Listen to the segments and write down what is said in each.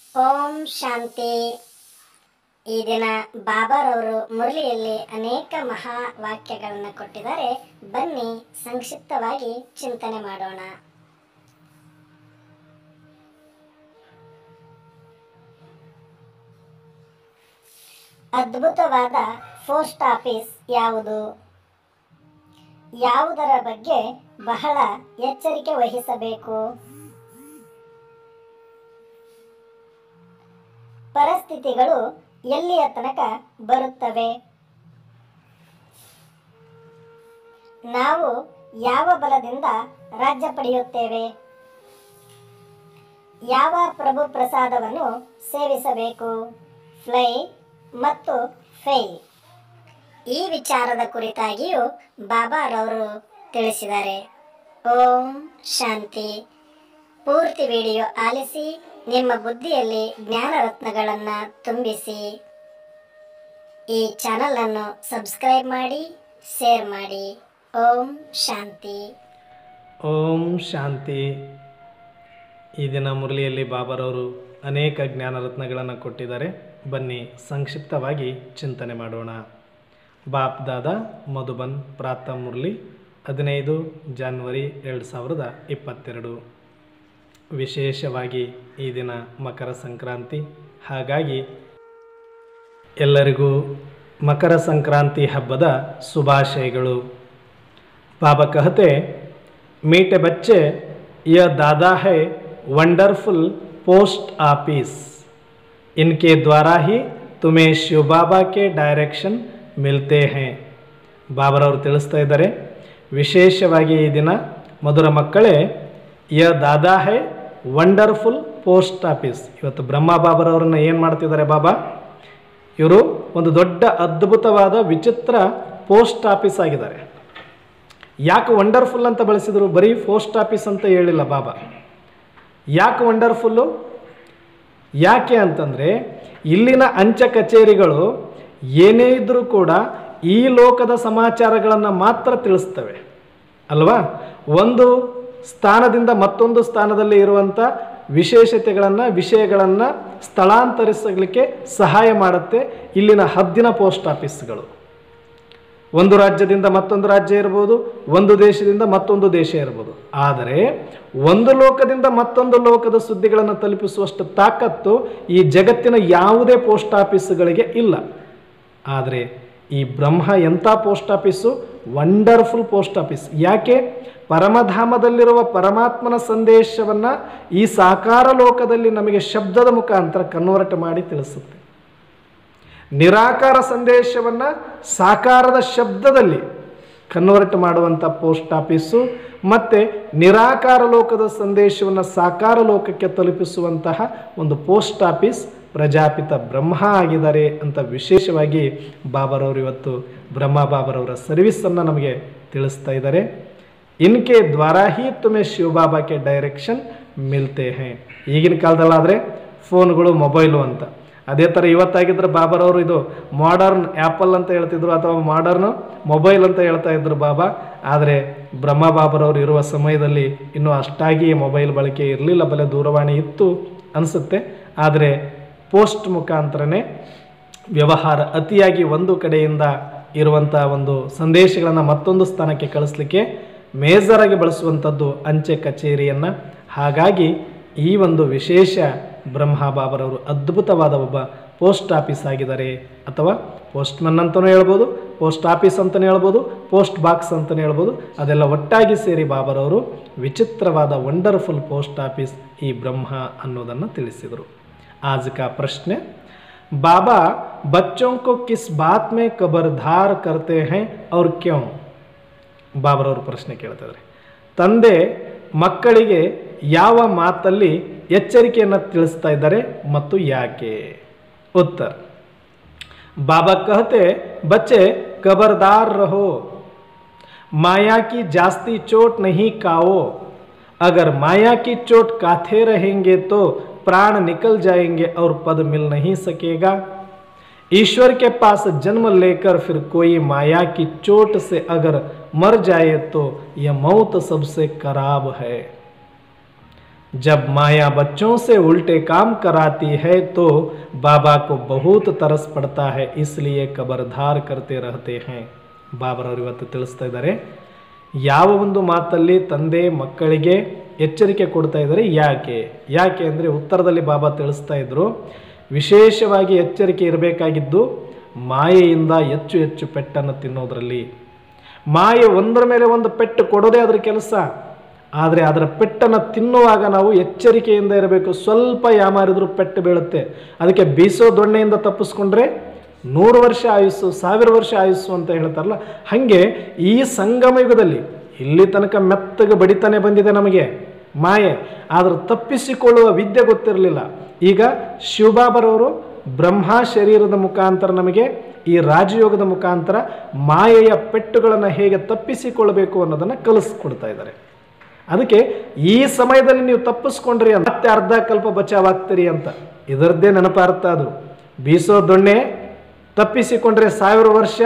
ಓಂ ಶಾಂತಿ ಈ ದಿನ ಬಾಬಾರವರು ಮುರಳಿಯಲ್ಲಿ ಅನೇಕ ಮಹಾ ವಾಕ್ಯಗಳನ್ನು ಕೊಟ್ಟಿದ್ದಾರೆ ಬನ್ನಿ ಸಂಕ್ಷಿಪ್ತವಾಗಿ ಚಿಂತನೆ ಮಾಡೋಣ ಅದ್ಭುತವಾದ ಪೋಸ್ಟ್ ಆಫೀಸ್ ಯಾವುದು ಯಾವುದರ ಬಗ್ಗೆ ಬಹಳ ಎಚ್ಚರಿಕೆ ವಹಿಸಬೇಕು ಪರಿಸ್ಥಿತಿಗಳು ಎಲ್ಲಿಯ ತನಕ ಬರುತ್ತವೆ ನಾವು ಯಾವ ಬಲದಿಂದ ರಾಜ್ಯ ಪಡೆಯುತ್ತೇವೆ ಯಾವ ಪ್ರಭು ಪ್ರಸಾದವನ್ನು ಸೇವಿಸಬೇಕು ಫ್ಲೈ ಮತ್ತು ಫೈ ಈ ವಿಚಾರದ ಕುರಿತಾಗಿಯೂ ಬಾಬಾರವರು ತಿಳಿಸಿದ್ದಾರೆ ಓಂ ಶಾಂತಿ ಪೂರ್ತಿ ವಿಡಿಯೋ ಆಲಿಸಿ ನಿಮ್ಮ ಬುದ್ಧಿಯಲ್ಲಿ ಜ್ಞಾನ ರತ್ನಗಳನ್ನು ತುಂಬಿಸಿ ಈ ಚಾನಲ್ ಅನ್ನು ಸಬ್ಸ್ಕ್ರೈಬ್ ಮಾಡಿ ಶೇರ್ ಮಾಡಿ ಓಂ ಶಾಂತಿ ಓಂ ಶಾಂತಿ ಈ ದಿನ ಮುರಳಿಯಲ್ಲಿ ಬಾಬಾರವರು ಅನೇಕ ಜ್ಞಾನ ರತ್ನಗಳನ್ನು ಕೊಟ್ಟಿದ್ದಾರೆ ಬನ್ನಿ ಸಂಕ್ಷಿಪ್ತವಾಗಿ ಚಿಂತನೆ ಮಾಡೋಣ ಬಾಪ್ ದಾದಾ ಮಧುಬನ್ ಪ್ರಾತ ಮುರಳಿ ಹದಿನೈದು ಜಾನ್ವರಿ ಎರಡು ಸಾವಿರದ ಇಪ್ಪತ್ತೆರಡು ವಿಶೇಷವಾಗಿ ಈ ದಿನ ಮಕರ ಸಂಕ್ರಾಂತಿ ಹಾಗಾಗಿ ಎಲ್ಲರಿಗೂ ಮಕರ ಸಂಕ್ರಾಂತಿ ಹಬ್ಬದ ಶುಭಾಶಯಗಳು बाबा कहते मीठे बच्चे यह दादा है वंडरफुल पोस्ट ऑफिस इनके द्वारा ही तुम्हें शिव बाबा के डायरेक्शन मिलते हैं ಬಾಬರವರು ತಿಳಿಸ್ತಾ ಇದ್ದಾರೆ ವಿಶೇಷವಾಗಿ ಈ ದಿನ ಮಧುರ ಮಕ್ಕಳೇ ಯ ದಾದಾ ಹೈ ವಂಡರ್ಫುಲ್ ಪೋಸ್ಟ್ ಆಫೀಸ್ ಇವತ್ತು ಬ್ರಹ್ಮ ಬಾಬರವ್ರನ್ನ ಏನು ಮಾಡ್ತಿದ್ದಾರೆ ಬಾಬಾ ಇವರು ಒಂದು ದೊಡ್ಡ ಅದ್ಭುತವಾದ ವಿಚಿತ್ರ ಪೋಸ್ಟ್ ಆಫೀಸ್ ಆಗಿದ್ದಾರೆ ಯಾಕೆ ವಂಡರ್ಫುಲ್ ಅಂತ ಬಳಸಿದರು ಬರೀ ಪೋಸ್ಟ್ ಆಫೀಸ್ ಅಂತ ಹೇಳಿಲ್ಲ ಬಾಬಾ ಯಾಕೆ ವಂಡರ್ಫುಲ್ಲು ಯಾಕೆ ಅಂತಂದರೆ ಇಲ್ಲಿನ ಅಂಚೆ ಕಚೇರಿಗಳು ಏನೇ ಇದ್ದರೂ ಕೂಡ ಈ ಲೋಕದ ಸಮಾಚಾರಗಳನ್ನು ಮಾತ್ರ ತಿಳಿಸ್ತವೆ ಅಲ್ವಾ ಒಂದು ಸ್ಥಾನದಿಂದ ಮತ್ತೊಂದು ಸ್ಥಾನದಲ್ಲಿ ಇರುವಂಥ ವಿಶೇಷತೆಗಳನ್ನು ವಿಷಯಗಳನ್ನು ಸ್ಥಳಾಂತರಿಸಲಿಕ್ಕೆ ಸಹಾಯ ಮಾಡುತ್ತೆ ಇಲ್ಲಿನ ಹದ್ದಿನ ಪೋಸ್ಟ್ ಆಫೀಸ್ಗಳು ಒಂದು ರಾಜ್ಯದಿಂದ ಮತ್ತೊಂದು ರಾಜ್ಯ ಇರ್ಬೋದು ಒಂದು ದೇಶದಿಂದ ಮತ್ತೊಂದು ದೇಶ ಇರ್ಬೋದು ಆದರೆ ಒಂದು ಲೋಕದಿಂದ ಮತ್ತೊಂದು ಲೋಕದ ಸುದ್ದಿಗಳನ್ನು ತಲುಪಿಸುವಷ್ಟು ತಾಕತ್ತು ಈ ಜಗತ್ತಿನ ಯಾವುದೇ ಪೋಸ್ಟ್ ಆಫೀಸ್ಗಳಿಗೆ ಇಲ್ಲ ಆದರೆ ಈ ಬ್ರಹ್ಮ ಎಂಥ post office wonderful post office ಯಾಕೆ ಪರಮಧಾಮದಲ್ಲಿರುವ ಪರಮಾತ್ಮನ ಸಂದೇಶವನ್ನು ಈ ಸಾಕಾರ ಲೋಕದಲ್ಲಿ ನಮಗೆ ಶಬ್ದದ ಮುಖಾಂತರ ಕನ್ವರ್ಟ್ ಮಾಡಿ ತಿಳಿಸುತ್ತೆ ನಿರಾಕಾರ ಸಂದೇಶವನ್ನು ಸಾಕಾರದ ಶಬ್ದದಲ್ಲಿ ಕನ್ವರ್ಟ್ ಮಾಡುವಂಥ ಪೋಸ್ಟ್ ಆಫೀಸು ಮತ್ತು ನಿರಾಕಾರ ಲೋಕದ ಸಂದೇಶವನ್ನು ಸಾಕಾರ ಲೋಕಕ್ಕೆ ತಲುಪಿಸುವಂತಹ ಒಂದು ಪೋಸ್ಟ್ ಆಫೀಸ್ ಪ್ರಜಾಪಿತ ಬ್ರಹ್ಮ ಆಗಿದ್ದಾರೆ ಅಂತ ವಿಶೇಷವಾಗಿ ಬಾಬರವರು ಇವತ್ತು ಬ್ರಹ್ಮ ಬಾಬರವರ ಸರ್ವಿಸನ್ನು ನಮಗೆ ತಿಳಿಸ್ತಾ ಇದ್ದಾರೆ ಇನ್ಕೆ ದ್ವಾರ ಹಿ ತುಮೆ ಶಿವಬಾಬಾಕ್ಕೆ ಡೈರೆಕ್ಷನ್ ಮಿಲ್ತೆ ಹೇ ಈಗಿನ ಕಾಲದಲ್ಲಾದರೆ ಫೋನ್ಗಳು ಮೊಬೈಲು ಅಂತ ಅದೇ ಥರ ಇವತ್ತಾಗಿದ್ದರೆ ಬಾಬರವರು ಇದು ಮಾಡರ್ನ್ ಆ್ಯಪಲ್ ಅಂತ ಹೇಳ್ತಿದ್ರು ಅಥವಾ ಮಾಡರ್ನ್ ಮೊಬೈಲ್ ಅಂತ ಹೇಳ್ತಾ ಇದ್ರು ಬಾಬಾ ಆದರೆ ಬ್ರಹ್ಮ ಬಾಬರವರು ಇರುವ ಸಮಯದಲ್ಲಿ ಇನ್ನೂ ಅಷ್ಟಾಗಿ ಮೊಬೈಲ್ ಬಳಕೆ ಇರಲಿಲ್ಲ ಬಲೆ ದೂರವಾಣಿ ಇತ್ತು ಅನಿಸುತ್ತೆ ಆದರೆ ಪೋಸ್ಟ್ ಮುಖಾಂತರನೇ ವ್ಯವಹಾರ ಅತಿಯಾಗಿ ಒಂದು ಕಡೆಯಿಂದ ಇರುವಂಥ ಒಂದು ಸಂದೇಶಗಳನ್ನು ಮತ್ತೊಂದು ಸ್ಥಾನಕ್ಕೆ ಕಳಿಸ್ಲಿಕ್ಕೆ ಮೇಜರಾಗಿ ಬಳಸುವಂಥದ್ದು ಅಂಚೆ ಕಚೇರಿಯನ್ನು ಹಾಗಾಗಿ ಈ ಒಂದು ವಿಶೇಷ ಬ್ರಹ್ಮ ಬಾಬರವರು ಅದ್ಭುತವಾದ ಒಬ್ಬ ಪೋಸ್ಟ್ ಆಫೀಸ್ ಆಗಿದ್ದಾರೆ ಅಥವಾ ಪೋಸ್ಟ್ಮನ್ ಅಂತಲೂ ಹೇಳ್ಬೋದು ಪೋಸ್ಟ್ ಆಫೀಸ್ ಅಂತಲೇ ಹೇಳ್ಬೋದು ಪೋಸ್ಟ್ ಬಾಕ್ಸ್ ಅಂತಲೇ ಹೇಳ್ಬೋದು ಅದೆಲ್ಲ ಒಟ್ಟಾಗಿ ಸೇರಿ ಬಾಬರವರು ವಿಚಿತ್ರವಾದ ವಂಡರ್ಫುಲ್ ಪೋಸ್ಟ್ ಆಫೀಸ್ ಈ ಬ್ರಹ್ಮ ಅನ್ನೋದನ್ನು ತಿಳಿಸಿದರು आज का प्रश्न बाबा बच्चों को किस बात में खबरदार करते हैं और क्यों ಬಾಬರವರು ಪ್ರಶ್ನೆ ಕೇಳ್ತಿದ್ದಾರೆ ತಂದೆ ಮಕ್ಕಳಿಗೆ ಯಾವ ಮಾತಲ್ಲಿ ಎಚ್ಚರಿಕೆಯನ್ನು ತಿಳಿಸ್ತಾ ಇದ್ದಾರೆ ಮತ್ತು ಯಾಕೆ ಉತ್ತರ बाबा कहते बच्चे खबरदार रहो माया की जास्ती चोट नहीं खाओ अगर माया की चोट खाते रहेंगे तो प्राण निकल जाएंगे और पद मिल नहीं सकेगा ईश्वर के पास जन्म लेकर फिर कोई माया की चोट से अगर मर जाए तो यह मौत सबसे खराब है जब माया बच्चों से उल्टे काम कराती है तो बाबा को बहुत तरस पड़ता है इसलिए खबरदार करते रहते हैं ಬಾಬರವರು ಇವತ್ತು ತಿಳಿಸ್ತಾ ಇದ್ದಾರೆ ಯಾವ ಒಂದು ಮಾತಲ್ಲಿ ತಂದೆ ಮಕ್ಕಳಿಗೆ ಎಚ್ಚರಿಕೆ ಕೊಡ್ತಾ ಇದ್ದಾರೆ ಯಾಕೆ ಯಾಕೆ ಅಂದರೆ ಉತ್ತರದಲ್ಲಿ ಬಾಬಾ ತಿಳಿಸ್ತಾ ಇದ್ರು ವಿಶೇಷವಾಗಿ ಎಚ್ಚರಿಕೆ ಇರಬೇಕಾಗಿದ್ದು ಮಾಯೆಯಿಂದ ಹೆಚ್ಚು ಹೆಚ್ಚು ಪೆಟ್ಟನ್ನು ತಿನ್ನೋದರಲ್ಲಿ ಮಾಯೆ ಒಂದರ ಮೇಲೆ ಒಂದು ಪೆಟ್ಟು ಕೊಡೋದೇ ಅದರ ಕೆಲಸ ಆದರೆ ಅದರ ಪೆಟ್ಟನ್ನು ತಿನ್ನುವಾಗ ನಾವು ಎಚ್ಚರಿಕೆಯಿಂದ ಇರಬೇಕು ಸ್ವಲ್ಪ ಯಾಮಾರಿದ್ರೂ ಪೆಟ್ಟು ಬೀಳುತ್ತೆ ಅದಕ್ಕೆ ಬೀಸೋ ದೊಣ್ಣೆಯಿಂದ ತಪ್ಪಿಸ್ಕೊಂಡ್ರೆ ನೂರು ವರ್ಷ ಆಯುಸ್ಸು ಸಾವಿರ ವರ್ಷ ಆಯುಸ್ಸು ಅಂತ ಹೇಳ್ತಾರಲ್ಲ ಹಾಗೆ ಈ ಸಂಗಮ ಯುಗದಲ್ಲಿ ಇಲ್ಲಿ ತನಕ ಮೆತ್ತಗೆ ಬಡಿತಾನೆ ಬಂದಿದೆ ನಮಗೆ ಮಾಯೆ ಆದ್ರೆ ತಪ್ಪಿಸಿಕೊಳ್ಳುವ ವಿದ್ಯೆ ಗೊತ್ತಿರಲಿಲ್ಲ ಈಗ ಶಿವಬಾಬರವರು ಬ್ರಹ್ಮ ಶರೀರದ ಮುಖಾಂತರ ನಮಗೆ ಈ ರಾಜಯೋಗದ ಮುಖಾಂತರ ಮಾಯೆಯ ಪೆಟ್ಟುಗಳನ್ನು ಹೇಗೆ ತಪ್ಪಿಸಿಕೊಳ್ಳಬೇಕು ಅನ್ನೋದನ್ನು ಕಲಿಸ್ಕೊಡ್ತಾ ಇದ್ದಾರೆ ಅದಕ್ಕೆ ಈ ಸಮಯದಲ್ಲಿ ನೀವು ತಪ್ಪಿಸ್ಕೊಂಡ್ರಿ ಅಂತ ಮತ್ತೆ ಅರ್ಧ ಕಲ್ಪ ಬಚಾವಾಗ್ತೀರಿ ಅಂತ ಇದರದ್ದೇ ನೆನಪಾರ್ಥ ಅದು ಬೀಸೋ ದೊಣ್ಣೆ ತಪ್ಪಿಸಿಕೊಂಡ್ರೆ ಸಾವಿರ ವರ್ಷ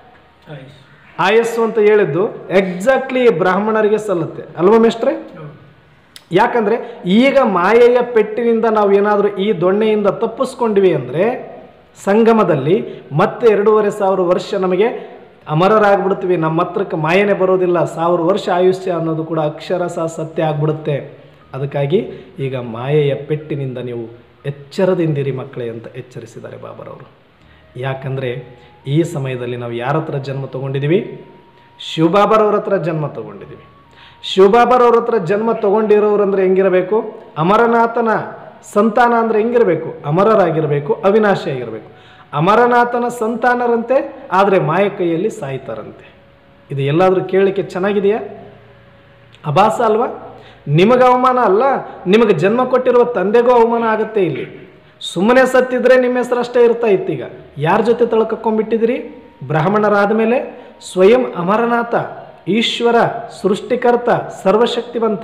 ಆಯಸ್ಸು ಅಂತ ಹೇಳಿದ್ದು ಎಕ್ಸಾಕ್ಟ್ಲಿ ಬ್ರಾಹ್ಮಣರಿಗೆ ಸಲ್ಲುತ್ತೆ ಅಲ್ವಾ ಮೇಷ್ಟ್ರೆ ಯಾಕಂದ್ರೆ ಈಗ ಮಾಯೆಯ ಪೆಟ್ಟಿನಿಂದ ನಾವು ಏನಾದರೂ ಈ ದೊಣ್ಣೆಯಿಂದ ತಪ್ಪಿಸ್ಕೊಂಡ್ವಿ ಅಂದರೆ ಸಂಗಮದಲ್ಲಿ ಮತ್ತೆ ಎರಡೂವರೆ ಸಾವಿರ ವರ್ಷ ನಮಗೆ ಅಮರರಾಗ್ಬಿಡ್ತೀವಿ ನಮ್ಮ ಹತ್ರಕ್ಕೆ ಮಾಯನೆ ಬರೋದಿಲ್ಲ ಸಾವಿರ ವರ್ಷ ಆಯುಷ್ಯ ಅನ್ನೋದು ಕೂಡ ಅಕ್ಷರಶಃ ಸತ್ಯ ಆಗ್ಬಿಡುತ್ತೆ ಅದಕ್ಕಾಗಿ ಈಗ ಮಾಯೆಯ ಪೆಟ್ಟಿನಿಂದ ನೀವು ಎಚ್ಚರದಿಂದಿರಿ ಮಕ್ಕಳೇ ಅಂತ ಎಚ್ಚರಿಸಿದ್ದಾರೆ ಬಾಬರವರು ಯಾಕಂದರೆ ಈ ಸಮಯದಲ್ಲಿ ನಾವು ಯಾರ ಹತ್ರ ಜನ್ಮ ತಗೊಂಡಿದ್ದೀವಿ ಶಿವಬಾಬರವ್ರ ಹತ್ರ ಜನ್ಮ ತಗೊಂಡಿದ್ದೀವಿ ಶಿವಬಾಬರವ್ರ ಹತ್ರ ಜನ್ಮ ತಗೊಂಡಿರೋರು ಅಂದರೆ ಹೆಂಗಿರಬೇಕು ಅಮರನಾಥನ ಸಂತಾನ ಅಂದರೆ ಹೆಂಗಿರಬೇಕು ಅಮರರಾಗಿರಬೇಕು ಅವಿನಾಶಿ ಆಗಿರಬೇಕು ಅಮರನಾಥನ ಸಂತಾನರಂತೆ ಆದರೆ ಮಾಯ ಕೈಯಲ್ಲಿ ಸಾಯ್ತಾರಂತೆ ಇದು ಎಲ್ಲಾದರೂ ಕೇಳಲಿಕ್ಕೆ ಚೆನ್ನಾಗಿದೆಯಾ ಅಭಾಸ ಅಲ್ವಾ ನಿಮಗೆ ಅವಮಾನ ಅಲ್ಲ ನಿಮಗೆ ಜನ್ಮ ಕೊಟ್ಟಿರುವ ತಂದೆಗೂ ಅವಮಾನ ಆಗುತ್ತೆ ಇಲ್ಲಿ ಸುಮ್ಮನೆ ಸತ್ತಿದ್ರೆ ನಿಮ್ಮ ಹೆಸರು ಅಷ್ಟೇ ಇರ್ತಾ ಇತ್ತೀಗ ಯಾರ ಜೊತೆ ತಳ್ಕೊಂಬಿಟ್ಟಿದ್ದೀರಿ ಬ್ರಾಹ್ಮಣರಾದ ಮೇಲೆ ಸ್ವಯಂ ಅಮರನಾಥ ಈಶ್ವರ ಸೃಷ್ಟಿಕರ್ತ ಸರ್ವಶಕ್ತಿವಂತ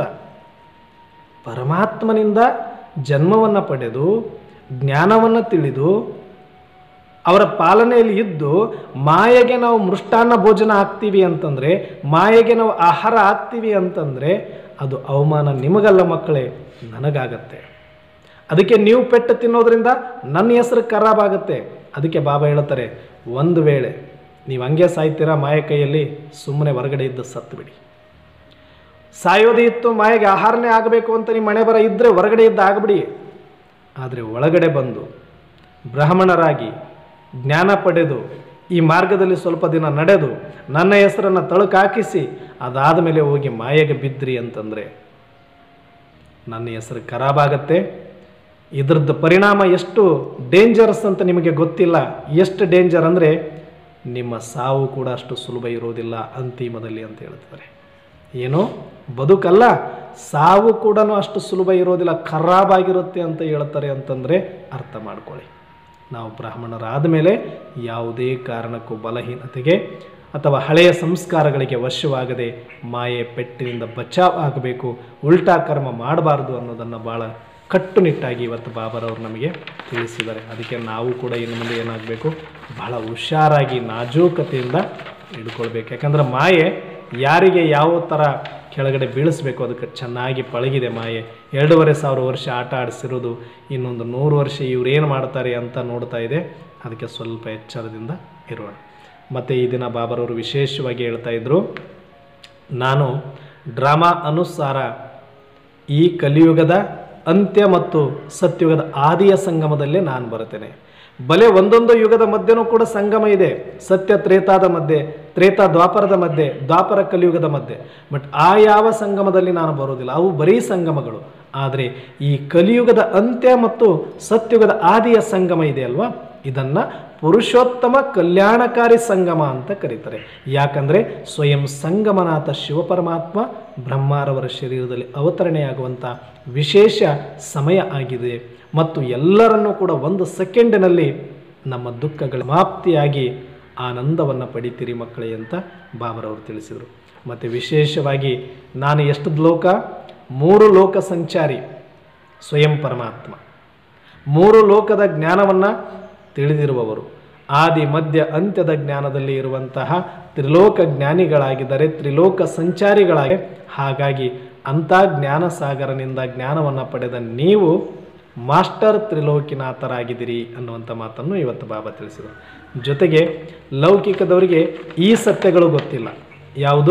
ಪರಮಾತ್ಮನಿಂದ ಜನ್ಮವನ್ನು ಪಡೆದು ಜ್ಞಾನವನ್ನು ತಿಳಿದು ಅವರ ಪಾಲನೆಯಲ್ಲಿ ಇದ್ದು ಮಾಯೆಗೆ ನಾವು ಮೃಷ್ಟಾನ್ನ ಭೋಜನ ಹಾಕ್ತೀವಿ ಅಂತಂದರೆ ಮಾಯೆಗೆ ನಾವು ಆಹಾರ ಹಾಕ್ತೀವಿ ಅಂತಂದರೆ ಅದು ಅವಮಾನ ನಿಮಗಲ್ಲ ಮಕ್ಕಳೇ ನನಗಾಗತ್ತೆ ಅದಕ್ಕೆ ನೀವು ಪೆಟ್ಟು ತಿನ್ನೋದ್ರಿಂದ ನನ್ನ ಹೆಸರು ಖರಾಬ್ ಆಗುತ್ತೆ ಅದಕ್ಕೆ ಬಾಬಾ ಹೇಳ್ತಾರೆ ಒಂದು ವೇಳೆ ನೀವು ಹಂಗೆ ಸಾಯ್ತೀರಾ ಮಾಯ ಕೈಯಲ್ಲಿ ಸುಮ್ಮನೆ ಹೊರಗಡೆ ಇದ್ದು ಸತ್ತು ಬಿಡಿ ಸಾಯೋದೇ ಇತ್ತು ಮಾಯೆಗೆ ಆಹಾರನೇ ಆಗಬೇಕು ಅಂತ ನಿಮ್ಮ ಮನೆ ಬರ ಇದ್ದರೆ ಹೊರಗಡೆ ಇದ್ದು ಆಗ್ಬಿಡಿ ಆದರೆ ಒಳಗಡೆ ಬಂದು ಬ್ರಾಹ್ಮಣರಾಗಿ ಜ್ಞಾನ ಪಡೆದು ಈ ಮಾರ್ಗದಲ್ಲಿ ಸ್ವಲ್ಪ ದಿನ ನಡೆದು ನನ್ನ ಹೆಸರನ್ನು ತಳುಕಾಕಿಸಿ ಅದಾದ ಮೇಲೆ ಹೋಗಿ ಮಾಯೆಗೆ ಬಿದ್ರಿ ಅಂತಂದರೆ ನನ್ನ ಹೆಸರು ಖರಾಬ್ ಆಗತ್ತೆ ಇದ್ರದ್ದು ಪರಿಣಾಮ ಎಷ್ಟು ಡೇಂಜರಸ್ ಅಂತ ನಿಮಗೆ ಗೊತ್ತಿಲ್ಲ ಎಷ್ಟು ಡೇಂಜರ್ ಅಂದರೆ ನಿಮ್ಮ ಸಾವು ಕೂಡ ಅಷ್ಟು ಸುಲಭ ಇರೋದಿಲ್ಲ ಅಂತಿಮದಲ್ಲಿ ಅಂತ ಹೇಳ್ತಾರೆ ಏನು ಬದುಕಲ್ಲ ಸಾವು ಕೂಡ ಅಷ್ಟು ಸುಲಭ ಇರೋದಿಲ್ಲ ಖರಾಬ್ ಆಗಿರುತ್ತೆ ಅಂತ ಹೇಳ್ತಾರೆ ಅಂತಂದರೆ ಅರ್ಥ ಮಾಡ್ಕೊಳ್ಳಿ ನಾವು ಬ್ರಾಹ್ಮಣರಾದ ಮೇಲೆ ಯಾವುದೇ ಕಾರಣಕ್ಕೂ ಬಲಹೀನತೆಗೆ ಅಥವಾ ಹಳೆಯ ಸಂಸ್ಕಾರಗಳಿಗೆ ವಶವಾಗದೆ ಮಾಯೆ ಪೆಟ್ಟಿನಿಂದ ಬಚಾವ್ ಆಗಬೇಕು ಉಲ್ಟಾ ಕರ್ಮ ಮಾಡಬಾರ್ದು ಅನ್ನೋದನ್ನು ಭಾಳ ಕಟ್ಟುನಿಟ್ಟಾಗಿ ಇವತ್ತು ಬಾಬರವರು ನಮಗೆ ತಿಳಿಸಿದ್ದಾರೆ ಅದಕ್ಕೆ ನಾವು ಕೂಡ ಇನ್ನು ಮುಂದೆ ಏನಾಗಬೇಕು ಬಹಳ ಹುಷಾರಾಗಿ ನಾಜೂಕತೆಯಿಂದ ಹಿಡ್ಕೊಳ್ಬೇಕು ಯಾಕಂದ್ರೆ ಮಾಯೆ ಯಾರಿಗೆ ಯಾವ ಥರ ಕೆಳಗಡೆ ಬೀಳಿಸ್ಬೇಕು ಅದಕ್ಕೆ ಚೆನ್ನಾಗಿ ಪಳಗಿದೆ ಮಾಯೆ ಎರಡೂವರೆ ಸಾವಿರ ವರ್ಷ ಆಟ ಆಡಿಸಿರೋದು ಇನ್ನೊಂದು ನೂರು ವರ್ಷ ಇವ್ರು ಏನು ಮಾಡ್ತಾರೆ ಅಂತ ನೋಡ್ತಾ ಇದೆ ಅದಕ್ಕೆ ಸ್ವಲ್ಪ ಎಚ್ಚರದಿಂದ ಇರೋಣ ಮತ್ತು ಈ ದಿನ ಬಾಬರವರು ವಿಶೇಷವಾಗಿ ಹೇಳ್ತಾ ಇದ್ರು ನಾನು ಡ್ರಾಮಾ ಅನುಸಾರ ಈ ಕಲಿಯುಗದ ಅಂತ್ಯ ಮತ್ತು ಸತ್ಯುಗದ ಆದಿಯ ಸಂಗಮದಲ್ಲೇ ನಾನು ಬರುತ್ತೇನೆ ಬಲೆ ಒಂದೊಂದು ಯುಗದ ಮಧ್ಯನೂ ಕೂಡ ಸಂಗಮ ಇದೆ ಸತ್ಯ ತ್ರೇತಾದ ಮಧ್ಯೆ ತ್ರೇತಾ ದ್ವಾಪರದ ಮಧ್ಯೆ ದ್ವಾಪರ ಕಲಿಯುಗದ ಮಧ್ಯೆ ಬಟ್ ಆ ಯಾವ ಸಂಗಮದಲ್ಲಿ ನಾನು ಬರೋದಿಲ್ಲ ಅವು ಬರೀ ಸಂಗಮಗಳು ಆದರೆ ಈ ಕಲಿಯುಗದ ಅಂತ್ಯ ಮತ್ತು ಸತ್ಯುಗದ ಆದಿಯ ಸಂಗಮ ಇದೆ ಅಲ್ವಾ ಇದನ್ನು ಪುರುಷೋತ್ತಮ ಕಲ್ಯಾಣಕಾರಿ ಸಂಗಮ ಅಂತ ಕರೀತಾರೆ ಯಾಕಂದರೆ ಸ್ವಯಂ ಸಂಗಮನಾಥ ಶಿವಪರಮಾತ್ಮ ಬ್ರಹ್ಮಾರವರ ಶರೀರದಲ್ಲಿ ಅವತರಣೆಯಾಗುವಂಥ ವಿಶೇಷ ಸಮಯ ಆಗಿದೆ ಮತ್ತು ಎಲ್ಲರನ್ನೂ ಕೂಡ ಒಂದು ಸೆಕೆಂಡಿನಲ್ಲಿ ನಮ್ಮ ದುಃಖಗಳ ಮಾಪ್ತಿಯಾಗಿ ಆನಂದವನ್ನು ಪಡಿತೀರಿ ಮಕ್ಕಳೇ ಅಂತ ಬಾಬರವರು ತಿಳಿಸಿದರು ಮತ್ತು ವಿಶೇಷವಾಗಿ ನಾನು ಎಷ್ಟು ಲೋಕ ಮೂರು ಲೋಕ ಸಂಚಾರಿ ಸ್ವಯಂ ಪರಮಾತ್ಮ ಮೂರು ಲೋಕದ ಜ್ಞಾನವನ್ನು ತಿಳಿದಿರುವವರು ಆದಿ ಮಧ್ಯ ಅಂತ್ಯದ ಜ್ಞಾನದಲ್ಲಿ ಇರುವಂತಹ ತ್ರಿಲೋಕ ಜ್ಞಾನಿಗಳಾಗಿದ್ದಾರೆ ತ್ರಿಲೋಕ ಸಂಚಾರಿಗಳಾಗಿ ಹಾಗಾಗಿ ಅಂಥ ಜ್ಞಾನ ಸಾಗರನಿಂದ ಜ್ಞಾನವನ್ನು ಪಡೆದ ನೀವು ಮಾಸ್ಟರ್ ತ್ರಿಲೋಕಿನಾಥರಾಗಿದ್ದೀರಿ ಅನ್ನುವಂಥ ಮಾತನ್ನು ಇವತ್ತು ಬಾಬಾ ತಿಳಿಸಿದರು ಜೊತೆಗೆ ಲೌಕಿಕದವರಿಗೆ ಈ ಸತ್ಯಗಳು ಗೊತ್ತಿಲ್ಲ ಯಾವುದು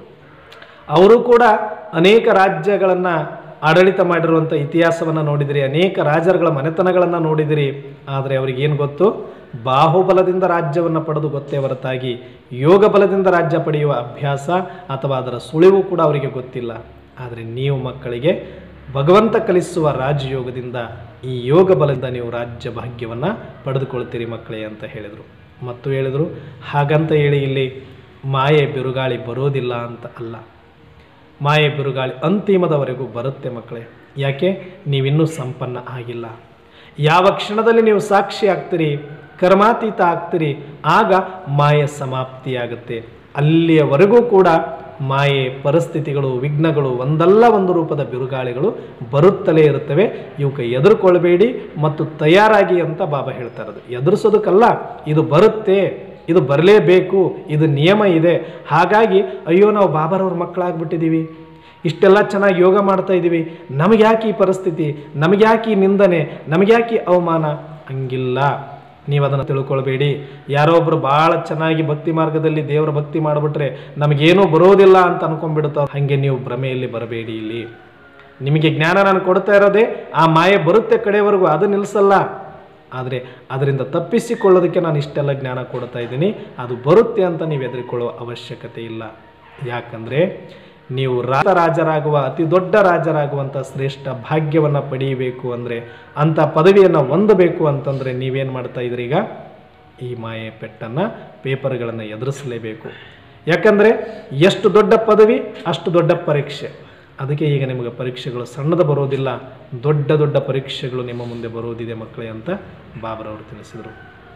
ಅವರು ಕೂಡ ಅನೇಕ ರಾಜ್ಯಗಳನ್ನು ಆಡಳಿತ ಮಾಡಿರುವಂಥ ಇತಿಹಾಸವನ್ನು ನೋಡಿದಿರಿ ಅನೇಕ ರಾಜರುಗಳ ಮನೆತನಗಳನ್ನು ನೋಡಿದಿರಿ ಆದರೆ ಅವರಿಗೇನು ಗೊತ್ತು ಬಾಹುಬಲದಿಂದ ರಾಜ್ಯವನ್ನು ಪಡೆದು ಗೊತ್ತೇ ಹೊರತಾಗಿ ಯೋಗ ಬಲದಿಂದ ರಾಜ್ಯ ಪಡೆಯುವ ಅಭ್ಯಾಸ ಅಥವಾ ಅದರ ಸುಳಿವು ಕೂಡ ಅವರಿಗೆ ಗೊತ್ತಿಲ್ಲ ಆದರೆ ನೀವು ಮಕ್ಕಳಿಗೆ ಭಗವಂತ ಕಲಿಸುವ ರಾಜಯೋಗದಿಂದ ಈ ಯೋಗ ಬಲದಿಂದ ನೀವು ರಾಜ್ಯ ಭಾಗ್ಯವನ್ನು ಪಡೆದುಕೊಳ್ತೀರಿ ಮಕ್ಕಳೇ ಅಂತ ಹೇಳಿದರು ಮತ್ತು ಹೇಳಿದರು ಹಾಗಂತ ಹೇಳಿ ಇಲ್ಲಿ ಮಾಯೆ ಬಿರುಗಾಳಿ ಬರೋದಿಲ್ಲ ಅಂತ ಅಲ್ಲ ಮಾಯೆ ಬಿರುಗಾಳಿ ಅಂತಿಮದವರೆಗೂ ಬರುತ್ತೆ ಮಕ್ಕಳೇ ಯಾಕೆ ನೀವಿನ್ನೂ ಸಂಪನ್ನ ಆಗಿಲ್ಲ ಯಾವ ಕ್ಷಣದಲ್ಲಿ ನೀವು ಸಾಕ್ಷಿ ಆಗ್ತೀರಿ ಕರ್ಮಾತೀತ ಆಗ್ತೀರಿ ಆಗ ಮಾಯೆ ಸಮಾಪ್ತಿಯಾಗುತ್ತೆ ಅಲ್ಲಿಯವರೆಗೂ ಕೂಡ ಮಾಯೆ ಪರಿಸ್ಥಿತಿಗಳು ವಿಘ್ನಗಳು ಒಂದಲ್ಲ ಒಂದು ರೂಪದ ಬಿರುಗಾಳಿಗಳು ಬರುತ್ತಲೇ ಇರುತ್ತವೆ ಇವಕ್ಕೆ ಎದುರುಕೊಳ್ಬೇಡಿ ಮತ್ತು ತಯಾರಾಗಿ ಅಂತ ಬಾಬಾ ಹೇಳ್ತಾ ಇರೋದು ಎದುರಿಸೋದಕ್ಕಲ್ಲ ಇದು ಬರುತ್ತೆ ಇದು ಬರಲೇಬೇಕು ಇದು ನಿಯಮ ಇದೆ ಹಾಗಾಗಿ ಅಯ್ಯೋ ನಾವು ಬಾಬಾರವ್ರ ಮಕ್ಕಳಾಗ್ಬಿಟ್ಟಿದ್ದೀವಿ ಇಷ್ಟೆಲ್ಲ ಚೆನ್ನಾಗಿ ಯೋಗ ಮಾಡ್ತಾ ಇದ್ದೀವಿ ನಮಗೆ ಯಾಕೆ ಈ ಪರಿಸ್ಥಿತಿ ನಮಗೆ ಯಾಕೆ ಈ ನಿಂದನೆ ನಮಗೆ ಯಾಕೆ ಈ ಅವಮಾನ ಹಂಗಿಲ್ಲ ನೀವು ಅದನ್ನು ತಿಳ್ಕೊಳ್ಬೇಡಿ ಯಾರೋ ಒಬ್ರು ಭಾಳ ಚೆನ್ನಾಗಿ ಭಕ್ತಿ ಮಾರ್ಗದಲ್ಲಿ ದೇವರ ಭಕ್ತಿ ಮಾಡಿಬಿಟ್ರೆ ನಮಗೇನೂ ಬರೋದಿಲ್ಲ ಅಂತ ಅನ್ಕೊಂಡ್ಬಿಡ್ತಾವೆ ಹಾಗೆ ನೀವು ಭ್ರಮೆಯಲ್ಲಿ ಬರಬೇಡಿ ಇಲ್ಲಿ ನಿಮಗೆ ಜ್ಞಾನ ನಾನು ಕೊಡ್ತಾ ಇರೋದೇ ಆ ಮಾಯೆ ಬರುತ್ತೆ ಕಡೆವರೆಗೂ ಅದು ನಿಲ್ಲಿಸಲ್ಲ ಆದರೆ ಅದರಿಂದ ತಪ್ಪಿಸಿಕೊಳ್ಳೋದಕ್ಕೆ ನಾನು ಇಷ್ಟೆಲ್ಲ ಜ್ಞಾನ ಕೊಡ್ತಾ ಇದ್ದೀನಿ ಅದು ಬರುತ್ತೆ ಅಂತ ನೀವು ಹೆದರಿಕೊಳ್ಳುವ ಅವಶ್ಯಕತೆ ಇಲ್ಲ ಯಾಕಂದರೆ ನೀವು ರಾಜ ರಾಜರಾಗುವ ಅತಿ ದೊಡ್ಡ ರಾಜರಾಗುವಂಥ ಶ್ರೇಷ್ಠ ಭಾಗ್ಯವನ್ನು ಪಡೆಯಬೇಕು ಅಂದರೆ ಅಂಥ ಪದವಿಯನ್ನು ಹೊಂದಬೇಕು ಅಂತಂದರೆ ನೀವೇನು ಮಾಡ್ತಾ ಇದ್ರಿ ಈಗ ಈ ಮಾಯೆ ಪೆಟ್ಟನ್ನು ಪೇಪರ್ಗಳನ್ನು ಎದುರಿಸಲೇಬೇಕು ಯಾಕಂದರೆ ಎಷ್ಟು ದೊಡ್ಡ ಪದವಿ ಅಷ್ಟು ದೊಡ್ಡ ಪರೀಕ್ಷೆ ಅದಕ್ಕೆ ಈಗ ನಿಮಗೆ ಪರೀಕ್ಷೆಗಳು ಸಣ್ಣದ ಬರೋದಿಲ್ಲ ದೊಡ್ಡ ದೊಡ್ಡ ಪರೀಕ್ಷೆಗಳು ನಿಮ್ಮ ಮುಂದೆ ಬರುವುದಿದೆ ಮಕ್ಕಳೇ ಅಂತ ಬಾಬರವರು ತಿಳಿಸಿದರು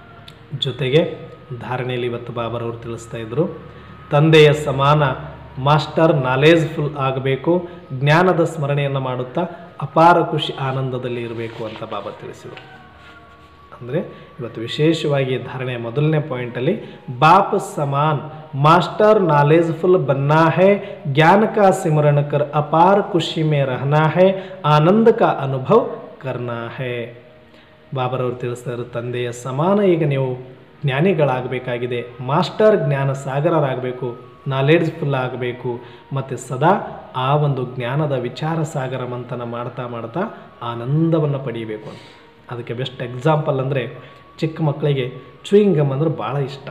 ಜೊತೆಗೆ ಧಾರಣೆಯಲ್ಲಿ ಇವತ್ತು ಬಾಬರವರು ತಿಳಿಸ್ತಾ ಇದ್ದರು ತಂದೆಯ ಸಮಾನ ಮಾಸ್ಟರ್ ನಾಲೆಜ್ಫುಲ್ ಆಗಬೇಕು ಜ್ಞಾನದ ಸ್ಮರಣೆಯನ್ನು ಮಾಡುತ್ತಾ ಅಪಾರ ಖುಷಿ ಆನಂದದಲ್ಲಿ ಇರಬೇಕು ಅಂತ ಬಾಬಾ ತಿಳಿಸಿದರು ಅಂದರೆ ಇವತ್ತು ವಿಶೇಷವಾಗಿ ಧಾರಣೆಯ ಮೊದಲನೇ ಪಾಯಿಂಟಲ್ಲಿ ಬಾಪ್ ಸಮಾನ್ ಮಾಸ್ಟರ್ ನಾಲೆಜ್ಫುಲ್ ಬನ್ನಾ ಹೈ ಜ್ಞಾನ ಕಾ ಸಿಮರಣ ಕರ್ ಅಪಾರ ಖುಷಿ ಮೇ ರಹನಾ ಹೈ ಆನಂದ ಕಾ ಅನುಭವ್ ಕರ್ನಾ ಹೈ ಬಾಬರವರು ತಿಳಿಸ್ತಾರೆ ತಂದೆಯ ಸಮಾನ ಈಗ ನೀವು ಜ್ಞಾನಿಗಳಾಗಬೇಕಾಗಿದೆ ಮಾಸ್ಟರ್ ಜ್ಞಾನ ಸಾಗರರಾಗಬೇಕು ನಾಲೆಡ್ಜ್ಫುಲ್ ಆಗಬೇಕು ಮತ್ತು ಸದಾ ಆ ಒಂದು ಜ್ಞಾನದ ವಿಚಾರ ಸಾಗರ ಮಂಥನ ಮಾಡ್ತಾ ಮಾಡ್ತಾ ಆನಂದವನ್ನು ಪಡೀಬೇಕು ಅಂತ ಅದಕ್ಕೆ ಬೆಸ್ಟ್ ಎಕ್ಸಾಂಪಲ್ ಅಂದರೆ ಚಿಕ್ಕ ಮಕ್ಕಳಿಗೆ ಚೂಯಿಂಗಮ್ ಅಂದ್ರೆ ಭಾಳ ಇಷ್ಟ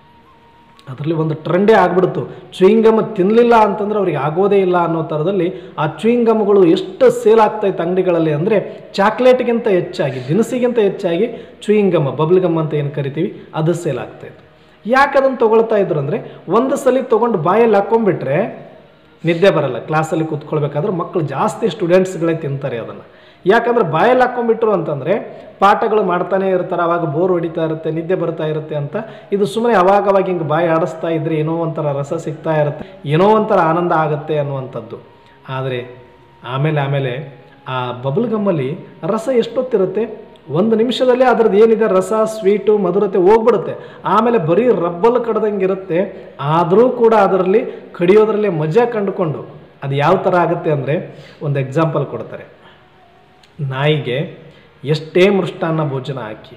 ಅದರಲ್ಲಿ ಒಂದು ಟ್ರೆಂಡೇ ಆಗ್ಬಿಡ್ತು ಚೂಯಿಂಗಮ್ ತಿನ್ನಲಿಲ್ಲ ಅಂತಂದ್ರೆ ಅವ್ರಿಗೆ ಆಗೋದೇ ಇಲ್ಲ ಅನ್ನೋ ಥರದಲ್ಲಿ ಆ ಚೂಯಿಂಗಮ್ಗಳು ಎಷ್ಟು ಸೇಲ್ ಆಗ್ತಾಯಿತ್ತು ಅಂಗಡಿಗಳಲ್ಲಿ ಅಂದರೆ ಚಾಕ್ಲೇಟ್ಗಿಂತ ಹೆಚ್ಚಾಗಿ ದಿನಸಿಗಿಂತ ಹೆಚ್ಚಾಗಿ ಚೂಯಿಂಗಮ್ ಬಬಲ್ ಗಮ್ ಅಂತ ಏನು ಕರಿತೀವಿ ಅದು ಸೇಲ್ ಆಗ್ತಾಯಿತ್ತು ಯಾಕೆ ಅದನ್ನು ತೊಗೊಳ್ತಾ ಇದ್ರು ಅಂದರೆ ಒಂದು ಸಲ ತೊಗೊಂಡು ಬಾಯಲ್ಲಿ ಹಾಕ್ಕೊಂಡ್ಬಿಟ್ರೆ ನಿದ್ದೆ ಬರಲ್ಲ ಕ್ಲಾಸಲ್ಲಿ ಕೂತ್ಕೊಳ್ಬೇಕಾದ್ರೆ ಮಕ್ಕಳು ಜಾಸ್ತಿ ಸ್ಟೂಡೆಂಟ್ಸ್ಗಳೇ ತಿಂತಾರೆ ಅದನ್ನು ಯಾಕಂದ್ರೆ ಬಾಯಲ್ಲಿ ಹಾಕ್ಕೊಂಡ್ಬಿಟ್ರು ಅಂತಂದರೆ ಪಾಠಗಳು ಮಾಡ್ತಾನೆ ಇರ್ತಾರೆ ಅವಾಗ ಬೋರ್ ಹೊಡಿತಾ ಇರುತ್ತೆ ನಿದ್ದೆ ಬರ್ತಾ ಇರುತ್ತೆ ಅಂತ ಇದು ಸುಮ್ಮನೆ ಅವಾಗ ಅವಾಗ ಹಿಂಗೆ ಬಾಯಿ ಆಡಿಸ್ತಾ ಇದ್ರೆ ಏನೋ ಒಂಥರ ರಸ ಸಿಗ್ತಾ ಇರುತ್ತೆ ಏನೋ ಒಂಥರ ಆನಂದ ಆಗುತ್ತೆ ಅನ್ನುವಂಥದ್ದು ಆದರೆ ಆಮೇಲೆ ಆಮೇಲೆ ಆ ಬಬಲ್ ಗಮ್ಮಲ್ಲಿ ರಸ ಎಷ್ಟೊತ್ತಿರುತ್ತೆ ಒಂದು ನಿಮಿಷದಲ್ಲೇ ಅದ್ರದ್ದು ಏನಿದೆ ರಸ ಸ್ವೀಟು ಮಧುರತೆ ಹೋಗ್ಬಿಡುತ್ತೆ ಆಮೇಲೆ ಬರೀ ರಬ್ಬಲ್ ಕಡ್ದಂಗೆ ಇರುತ್ತೆ ಆದರೂ ಕೂಡ ಅದರಲ್ಲಿ ಕಡಿಯೋದ್ರಲ್ಲೇ ಮಜಾ ಕಂಡುಕೊಂಡು ಅದು ಯಾವ ಥರ ಆಗುತ್ತೆ ಅಂದರೆ ಒಂದು ಎಕ್ಸಾಂಪಲ್ ಕೊಡ್ತಾರೆ ನಾಯಿಗೆ ಎಷ್ಟೇ ಮೃಷ್ಟಾನ್ನ ಭೋಜನ ಹಾಕಿ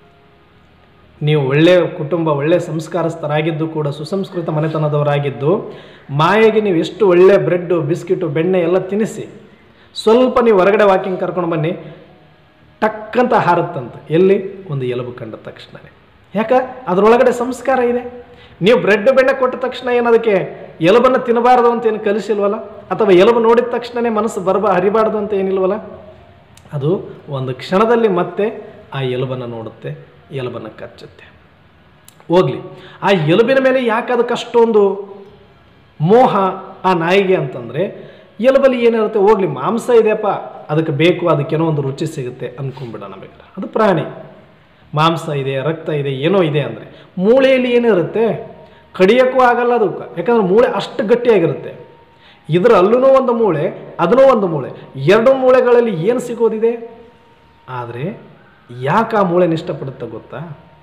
ನೀವು ಒಳ್ಳೆಯ ಕುಟುಂಬ ಒಳ್ಳೆಯ ಸಂಸ್ಕಾರಸ್ಥರಾಗಿದ್ದು ಕೂಡ ಸುಸಂಸ್ಕೃತ ಮನೆತನದವರಾಗಿದ್ದು ಮಾಯೆಗೆ ನೀವು ಎಷ್ಟು ಒಳ್ಳೆ ಬ್ರೆಡ್ಡು ಬಿಸ್ಕಿಟು ಬೆಣ್ಣೆ ಎಲ್ಲ ತಿನ್ನಿಸಿ ಸ್ವಲ್ಪ ನೀವು ಹೊರಗಡೆ ವಾಕಿಂಗ್ ಕರ್ಕೊಂಡು ಬನ್ನಿ ಟಕ್ಕಂತ ಹಾರುತ್ತಂತ ಎಲ್ಲಿ ಒಂದು ಎಲುಬು ಕಂಡ ತಕ್ಷಣವೇ ಯಾಕ ಅದರೊಳಗಡೆ ಸಂಸ್ಕಾರ ಇದೆ ನೀವು ಬ್ರೆಡ್ ಬೆಣ್ಣೆ ಕೊಟ್ಟ ತಕ್ಷಣ ಏನದಕ್ಕೆ ಎಲುಬನ್ನು ತಿನ್ನಬಾರದು ಅಂತ ಏನು ಕಲಿಸಿಲ್ವಲ್ಲ ಅಥವಾ ಎಲುಬು ನೋಡಿದ ತಕ್ಷಣವೇ ಮನಸ್ಸು ಬರಬ ಹರಿಬಾರ್ದು ಅಂತ ಏನಿಲ್ವಲ್ಲ ಅದು ಒಂದು ಕ್ಷಣದಲ್ಲಿ ಮತ್ತೆ ಆ ಎಲುಬನ್ನು ನೋಡುತ್ತೆ ಎಲುಬನ್ನು ಕಚ್ಚುತ್ತೆ ಹೋಗ್ಲಿ ಆ ಎಲುಬಿನ ಮೇಲೆ ಯಾಕೆ ಅದಕ್ಕೆ ಅಷ್ಟೊಂದು ಮೋಹ ಆ ನಾಯಿಗೆ ಅಂತಂದರೆ ಎಲುಬಲ್ಲಿ ಏನಿರುತ್ತೆ ಹೋಗ್ಲಿ ಮಾಂಸ ಇದೆಯಪ್ಪ ಅದಕ್ಕೆ ಬೇಕು ಅದಕ್ಕೇನೋ ಒಂದು ರುಚಿ ಸಿಗುತ್ತೆ ಅಂದ್ಕೊಂಡ್ಬಿಡೋಣ ಬೇಕಾದ್ರೆ ಅದು ಪ್ರಾಣಿ ಮಾಂಸ ಇದೆ ರಕ್ತ ಇದೆ ಏನೋ ಇದೆ ಅಂದರೆ ಮೂಳೆಯಲ್ಲಿ ಏನಿರುತ್ತೆ ಕಡಿಯೋಕ್ಕೂ ಆಗಲ್ಲ ಅದಕ್ಕೆ ಯಾಕಂದ್ರೆ ಮೂಳೆ ಅಷ್ಟು ಗಟ್ಟಿಯಾಗಿರುತ್ತೆ ಇದರ ಅಲ್ಲೂ ಒಂದು ಮೂಳೆ ಅದನ್ನೂ ಒಂದು ಮೂಳೆ ಎರಡು ಮೂಳೆಗಳಲ್ಲಿ ಏನು ಸಿಗೋದಿದೆ ಆದರೆ ಯಾಕೆ ಆ ಮೂಳೆನ ಇಷ್ಟಪಡುತ್ತೆ ಗೊತ್ತಾ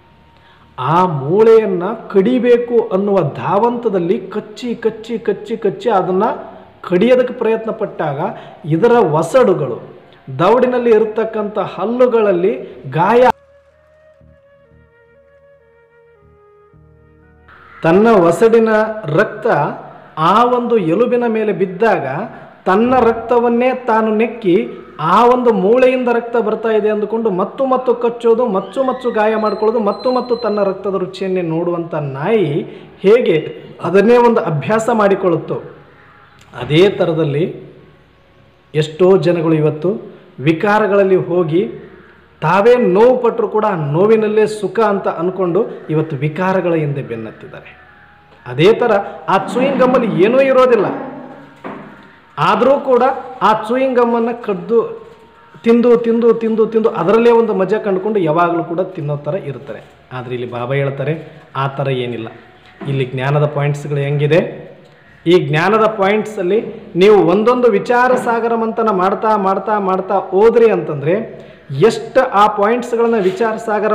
ಆ ಮೂಳೆಯನ್ನು ಕಡಿಬೇಕು ಅನ್ನುವ ಧಾವಂತದಲ್ಲಿ ಕಚ್ಚಿ ಕಚ್ಚಿ ಕಚ್ಚಿ ಕಚ್ಚಿ ಅದನ್ನು ಕಡಿಯೋದಕ್ಕೆ ಪ್ರಯತ್ನ ಪಟ್ಟಾಗ ಇದರ ಒಸಡುಗಳು ದೌಡಿನಲ್ಲಿ ಇರತಕ್ಕಂಥ ಹಲ್ಲುಗಳಲ್ಲಿ ಗಾಯ ತನ್ನ ಒಸಡಿನ ರಕ್ತ ಆ ಒಂದು ಎಲುಬಿನ ಮೇಲೆ ಬಿದ್ದಾಗ ತನ್ನ ರಕ್ತವನ್ನೇ ತಾನು ನೆಕ್ಕಿ ಆ ಒಂದು ಮೂಳೆಯಿಂದ ರಕ್ತ ಬರ್ತಾ ಇದೆ ಅಂದುಕೊಂಡು ಮತ್ತು ಮತ್ತು ಕಚ್ಚೋದು ಮಚ್ಚು ಮಚ್ಚು ಗಾಯ ಮಾಡ್ಕೊಳ್ಳೋದು ಮತ್ತು ಮತ್ತು ತನ್ನ ರಕ್ತದ ರುಚಿಯನ್ನೇ ನೋಡುವಂಥ ನಾಯಿ ಹೇಗೆ ಅದನ್ನೇ ಒಂದು ಅಭ್ಯಾಸ ಮಾಡಿಕೊಳ್ಳುತ್ತೋ ಅದೇ ಥರದಲ್ಲಿ ಎಷ್ಟೋ ಜನಗಳು ಇವತ್ತು ವಿಕಾರಗಳಲ್ಲಿ ಹೋಗಿ ತಾವೇ ನೋವು ಪಟ್ಟರು ಕೂಡ ಆ ನೋವಿನಲ್ಲೇ ಸುಖ ಅಂತ ಅಂದ್ಕೊಂಡು ಇವತ್ತು ವಿಕಾರಗಳ ಹಿಂದೆ ಬೆನ್ನತ್ತಿದ್ದಾರೆ ಅದೇ ಥರ ಆ ಚೂಯಿಂಗ್ ಗಮ್ಮಲ್ಲಿ ಏನೂ ಇರೋದಿಲ್ಲ ಆದರೂ ಕೂಡ ಆ ಚೂಯಿಂಗ್ ಗಮ್ಮನ್ನು ಕದ್ದು ತಿಂದು ತಿಂದು ತಿಂದು ತಿಂದು ಅದರಲ್ಲೇ ಒಂದು ಮಜಾ ಕಂಡುಕೊಂಡು ಯಾವಾಗಲೂ ಕೂಡ ತಿನ್ನೋ ಥರ ಇರ್ತಾರೆ ಆದರೆ ಇಲ್ಲಿ ಬಾಬಾ ಹೇಳ್ತಾರೆ ಆ ಥರ ಏನಿಲ್ಲ ಇಲ್ಲಿ ಜ್ಞಾನದ ಪಾಯಿಂಟ್ಸ್ಗಳು ಹೆಂಗಿದೆ ಈ ಜ್ಞಾನದ ಪಾಯಿಂಟ್ಸಲ್ಲಿ ನೀವು ಒಂದೊಂದು ವಿಚಾರ ಸಾಗರ ಮಂಥನ ಮಾಡ್ತಾ ಮಾಡ್ತಾ ಮಾಡ್ತಾ ಹೋದ್ರಿ ಅಂತಂದರೆ ಎಷ್ಟು ಆ ಪಾಯಿಂಟ್ಸ್ಗಳನ್ನ ವಿಚಾರ ಸಾಗರ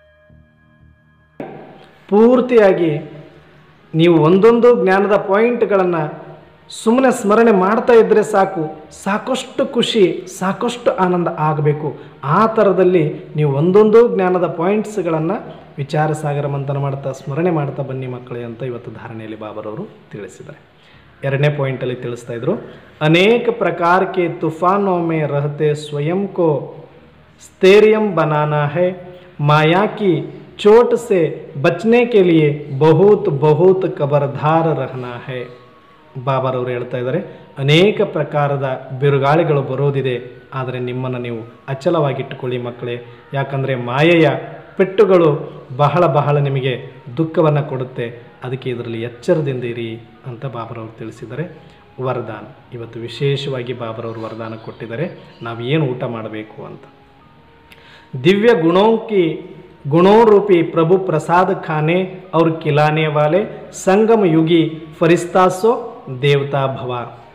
ಪೂರ್ತಿಯಾಗಿ ನೀವು ಒಂದೊಂದು ಜ್ಞಾನದ ಪಾಯಿಂಟ್ಗಳನ್ನು ಸುಮ್ಮನೆ ಸ್ಮರಣೆ ಮಾಡ್ತಾ ಇದ್ದರೆ ಸಾಕು ಸಾಕಷ್ಟು ಖುಷಿ ಸಾಕಷ್ಟು ಆನಂದ ಆಗಬೇಕು ಆ ಥರದಲ್ಲಿ ನೀವು ಒಂದೊಂದು ಜ್ಞಾನದ ಪಾಯಿಂಟ್ಸ್ಗಳನ್ನು ವಿಚಾರ ಸಾಗರ ಮಂಥನ ಮಾಡ್ತಾ ಸ್ಮರಣೆ ಮಾಡ್ತಾ ಬನ್ನಿ ಮಕ್ಕಳೇ ಅಂತ ಇವತ್ತು ಧಾರಣೆಯಲ್ಲಿ ಬಾಬರವರು ತಿಳಿಸಿದ್ದಾರೆ ಎರಡನೇ ಪಾಯಿಂಟಲ್ಲಿ ತಿಳಿಸ್ತಾ ಇದ್ರು ಅನೇಕ ಪ್ರಕಾರ के तूफानों में रहते स्वयं को स्थैर्यम बनाना है माया की चोट से बचने के लिए बहुत बहुत खबरदार रहना है ಬಾಬಾರವರು ಹೇಳ್ತಾ ಇದ್ದಾರೆ ಅನೇಕ ಪ್ರಕಾರದ ಬಿರುಗಾಳಿಗಳು ಬರೋದಿದೆ ಆದರೆ ನಿಮ್ಮನ್ನು ನೀವು ಅಚಲವಾಗಿಟ್ಟುಕೊಳ್ಳಿ ಮಕ್ಕಳೇ ಯಾಕಂದರೆ ಮಾಯೆಯ ಪೆಟ್ಟುಗಳು ಬಹಳ ಬಹಳ ನಿಮಗೆ ದುಃಖವನ್ನು ಕೊಡುತ್ತೆ ಅದಕ್ಕೆ ಇದರಲ್ಲಿ ಎಚ್ಚರದಿಂದ ಇರಿ ಅಂತ ಬಾಬರವರು ತಿಳಿಸಿದ್ದಾರೆ ವರದಾನ ಇವತ್ತು ವಿಶೇಷವಾಗಿ ಬಾಬರವರು ವರದಾನ ಕೊಟ್ಟಿದ್ದಾರೆ ನಾವು ಏನು ಊಟ ಮಾಡಬೇಕು ಅಂತ दिव्य गुणों की गुणों रूपी प्रभु प्रसाद खाने और खिलाने वाले संगम युगी फरिस्ता सो देवता भव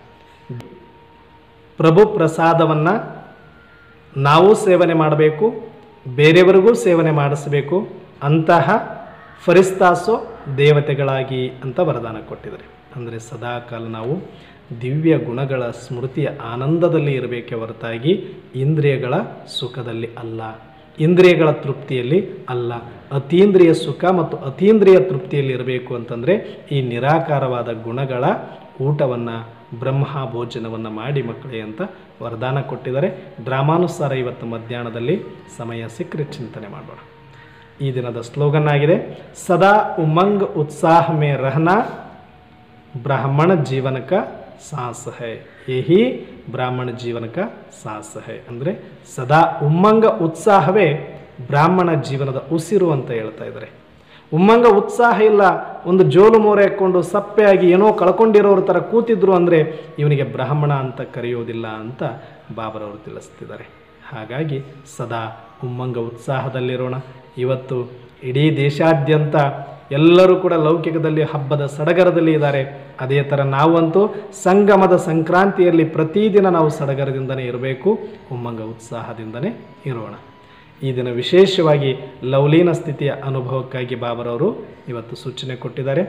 ಪ್ರಭು ಪ್ರಸಾದವನ್ನು ನಾವು ಸೇವನೆ ಮಾಡಬೇಕು ಬೇರೆಯವರಿಗೂ ಸೇವನೆ ಮಾಡಿಸಬೇಕು ಅಂತಹ ಫರಿಸ್ತಾಸೋ ದೇವತೆಗಳಾಗಿ ಅಂತ ವರದಾನ ಕೊಟ್ಟಿದ್ದಾರೆ ಅಂದರೆ ಸದಾಕಾಲ ನಾವು ದಿವ್ಯ ಗುಣಗಳ ಸ್ಮೃತಿಯ ಆನಂದದಲ್ಲಿ ಇರಬೇಕೆ ಹೊರತಾಗಿ ಇಂದ್ರಿಯಗಳ ಸುಖದಲ್ಲಿ ಅಲ್ಲ ಇಂದ್ರಿಯಗಳ ತೃಪ್ತಿಯಲ್ಲಿ ಅಲ್ಲ ಅತೀಂದ್ರಿಯ ಸುಖ ಮತ್ತು ಅತೀಂದ್ರಿಯ ತೃಪ್ತಿಯಲ್ಲಿ ಇರಬೇಕು ಅಂತಂದರೆ ಈ ನಿರಾಕಾರವಾದ ಗುಣಗಳ ಊಟವನ್ನು ಬ್ರಹ್ಮ ಭೋಜನವನ್ನು ಮಾಡಿ ಮಕ್ಕಳೇ ಅಂತ ವರದಾನ ಕೊಟ್ಟಿದ್ದಾರೆ ಡ್ರಾಮಾನುಸಾರ ಇವತ್ತು ಮಧ್ಯಾಹ್ನದಲ್ಲಿ ಸಮಯ ಸಿಕ್ಕರೆ ಚಿಂತನೆ ಮಾಡೋಣ ಈ ದಿನದ ಸ್ಲೋಗನ್ ಆಗಿದೆ ಸದಾ ಉಮಂಗ್ ಉತ್ಸಾಹ ಮೇ ರಹನಾ ಬ್ರಾಹ್ಮಣ ಜೀವನ का ಸಾಹಸ है ಯಹಿ ಬ್ರಾಹ್ಮಣ ಜೀವನ का ಸಾಹಸ है ಅಂದರೆ ಸದಾ ಉಮ್ಮಂಗ ಉತ್ಸಾಹವೇ ಬ್ರಾಹ್ಮಣ ಜೀವನದ ಉಸಿರು ಅಂತ ಹೇಳ್ತಾ ಇದ್ದಾರೆ ಉಮ್ಮಂಗ ಉತ್ಸಾಹ ಇಲ್ಲ ಒಂದು ಜೋಲು ಮೋರೆ ಹಾಕ್ಕೊಂಡು ಸಪ್ಪೆಯಾಗಿ ಏನೋ ಕಳ್ಕೊಂಡಿರೋರ ಥರ ಕೂತಿದ್ರು ಅಂದರೆ ಇವನಿಗೆ ಬ್ರಾಹ್ಮಣ ಅಂತ ಕರೆಯೋದಿಲ್ಲ ಅಂತ ಬಾಬರವರು ತಿಳಿಸ್ತಿದ್ದಾರೆ ಹಾಗಾಗಿ ಸದಾ ಉಮ್ಮಂಗ ಉತ್ಸಾಹದಲ್ಲಿರೋಣ ಇವತ್ತು ಇಡೀ ದೇಶಾದ್ಯಂತ ಎಲ್ಲರೂ ಕೂಡ ಲೌಕಿಕದಲ್ಲಿ ಹಬ್ಬದ ಸಡಗರದಲ್ಲಿ ಇದ್ದಾರೆ ಅದೇ ಥರ ನಾವಂತೂ ಸಂಗಮದ ಸಂಕ್ರಾಂತಿಯಲ್ಲಿ ಪ್ರತಿದಿನ ನಾವು ಸಡಗರದಿಂದನೇ ಇರಬೇಕು ಉಮ್ಮಂಗ ಉತ್ಸಾಹದಿಂದನೇ ಇರೋಣ ಈ ದಿನ ವಿಶೇಷವಾಗಿ ಲವಲೀನ ಸ್ಥಿತಿಯ ಅನುಭವಕ್ಕಾಗಿ ಬಾಬರವರು ಇವತ್ತು ಸೂಚನೆ ಕೊಟ್ಟಿದ್ದಾರೆ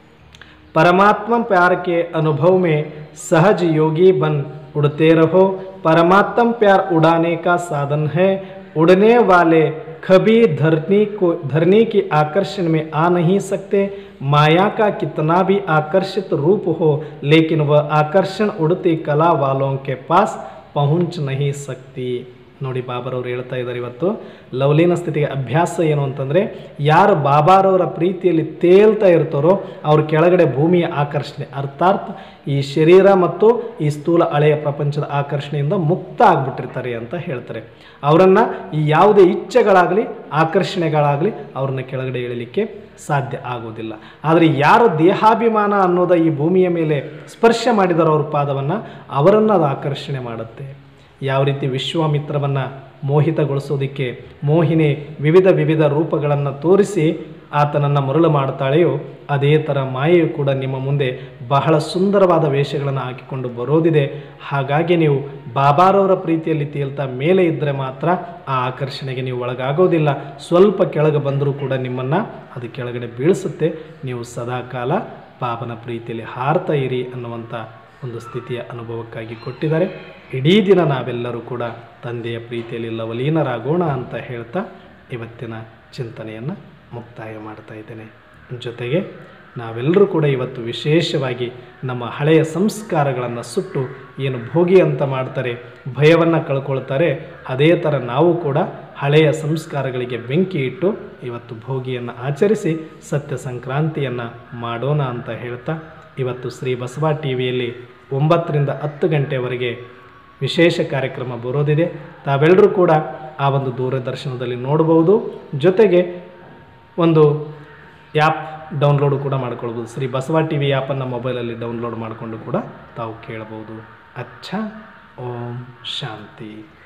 परमात्मा प्यार के अनुभव में सहज योगी बन उड़ते रहो परमात्मा प्यार उड़ाने का साधन है उड़ने वाले कभी धरनी को धरनी की आकर्षण में आ नहीं सकते माया का कितना भी आकर्षित रूप हो लेकिन वह आकर्षण उड़ती कला वालों के पास पहुंच नहीं सकती ನೋಡಿ ಬಾಬಾರವ್ರು ಹೇಳ್ತಾ ಇದ್ದಾರೆ ಇವತ್ತು ಲವಲೀನ ಸ್ಥಿತಿಗೆ ಅಭ್ಯಾಸ ಏನು ಅಂತಂದರೆ ಯಾರು ಬಾಬಾರವರ ಪ್ರೀತಿಯಲ್ಲಿ ತೇಲ್ತಾ ಇರ್ತಾರೋ ಅವ್ರ ಕೆಳಗಡೆ ಭೂಮಿಯ ಆಕರ್ಷಣೆ ಅರ್ಥಾತ್ ಈ ಶರೀರ ಮತ್ತು ಈ ಸ್ಥೂಲ ಹಳೆಯ ಪ್ರಪಂಚದ ಆಕರ್ಷಣೆಯಿಂದ ಮುಕ್ತ ಆಗಿಬಿಟ್ಟಿರ್ತಾರೆ ಅಂತ ಹೇಳ್ತಾರೆ ಅವರನ್ನು ಈ ಯಾವುದೇ ಇಚ್ಛೆಗಳಾಗಲಿ ಆಕರ್ಷಣೆಗಳಾಗಲಿ ಅವ್ರನ್ನ ಕೆಳಗಡೆ ಇಳಲಿಕ್ಕೆ ಸಾಧ್ಯ ಆಗೋದಿಲ್ಲ ಆದರೆ ಯಾರು ದೇಹಾಭಿಮಾನ ಅನ್ನೋದ ಈ ಭೂಮಿಯ ಮೇಲೆ ಸ್ಪರ್ಶ ಮಾಡಿದಾರೋ ಅವ್ರ ಪಾದವನ್ನು ಅವರನ್ನು ಅದು ಆಕರ್ಷಣೆ ಮಾಡುತ್ತೆ ಯಾವ ರೀತಿ ವಿಶ್ವಾಮಿತ್ರವನ್ನು ಮೋಹಿತಗೊಳಿಸೋದಕ್ಕೆ ಮೋಹಿನಿ ವಿವಿಧ ವಿವಿಧ ರೂಪಗಳನ್ನು ತೋರಿಸಿ ಆತನನ್ನು ಮರಳು ಮಾಡ್ತಾಳೆಯೋ ಅದೇ ಥರ ಮಾಯೆಯು ಕೂಡ ನಿಮ್ಮ ಮುಂದೆ ಬಹಳ ಸುಂದರವಾದ ವೇಷಗಳನ್ನು ಹಾಕಿಕೊಂಡು ಬರೋದಿದೆ ಹಾಗಾಗಿ ನೀವು ಬಾಬಾರವರ ಪ್ರೀತಿಯಲ್ಲಿ ತೇಲ್ತಾ ಮೇಲೆ ಇದ್ದರೆ ಮಾತ್ರ ಆ ಆಕರ್ಷಣೆಗೆ ನೀವು ಒಳಗಾಗೋದಿಲ್ಲ ಸ್ವಲ್ಪ ಕೆಳಗೆ ಬಂದರೂ ಕೂಡ ನಿಮ್ಮನ್ನು ಅದು ಕೆಳಗಡೆ ಬೀಳಿಸುತ್ತೆ ನೀವು ಸದಾಕಾಲ ಬಾಬನ ಪ್ರೀತಿಯಲ್ಲಿ ಹಾರ್ತಾ ಇರಿ ಅನ್ನುವಂಥ ಒಂದು ಸ್ಥಿತಿಯ ಅನುಭವಕ್ಕಾಗಿ ಕೊಟ್ಟಿದ್ದಾರೆ ಇಡೀ ದಿನ ನಾವೆಲ್ಲರೂ ಕೂಡ ತಂದೆಯ ಪ್ರೀತಿಯಲ್ಲಿ ಲವಲೀನರಾಗೋಣ ಅಂತ ಹೇಳ್ತಾ ಇವತ್ತಿನ ಚಿಂತನೆಯನ್ನು ಮುಕ್ತಾಯ ಮಾಡ್ತಾ ಇದ್ದೇನೆ ಜೊತೆಗೆ ನಾವೆಲ್ಲರೂ ಕೂಡ ಇವತ್ತು ವಿಶೇಷವಾಗಿ ನಮ್ಮ ಹಳೆಯ ಸಂಸ್ಕಾರಗಳನ್ನು ಸುಟ್ಟು ಏನು ಭೋಗಿ ಅಂತ ಮಾಡ್ತಾರೆ ಭಯವನ್ನು ಕಳ್ಕೊಳ್ತಾರೆ ಅದೇ ಥರ ನಾವು ಕೂಡ ಹಳೆಯ ಸಂಸ್ಕಾರಗಳಿಗೆ ಬೆಂಕಿ ಇಟ್ಟು ಇವತ್ತು ಭೋಗಿಯನ್ನು ಆಚರಿಸಿ ಸತ್ಯ ಸಂಕ್ರಾಂತಿಯನ್ನು ಮಾಡೋಣ ಅಂತ ಹೇಳ್ತಾ ಇವತ್ತು ಶ್ರೀ ಬಸವ ಟಿ ವಿಯಲ್ಲಿ ಒಂಬತ್ತರಿಂದ ಹತ್ತು ಗಂಟೆವರೆಗೆ ವಿಶೇಷ ಕಾರ್ಯಕ್ರಮ ಬರೋದಿದೆ ತಾವೆಲ್ಲರೂ ಕೂಡ ಆ ಒಂದು ದೂರದರ್ಶನದಲ್ಲಿ ನೋಡ್ಬೋದು ಜೊತೆಗೆ ಒಂದು ಆ್ಯಪ್ ಡೌನ್ಲೋಡು ಕೂಡ ಮಾಡ್ಕೊಳ್ಬೋದು ಶ್ರೀ ಬಸವ ಟಿ ವಿ ಆ್ಯಪನ್ನು ಮೊಬೈಲಲ್ಲಿ ಡೌನ್ಲೋಡ್ ಮಾಡಿಕೊಂಡು ಕೂಡ ತಾವು ಕೇಳಬಹುದು ಅಚ್ಚ ಓಂ ಶಾಂತಿ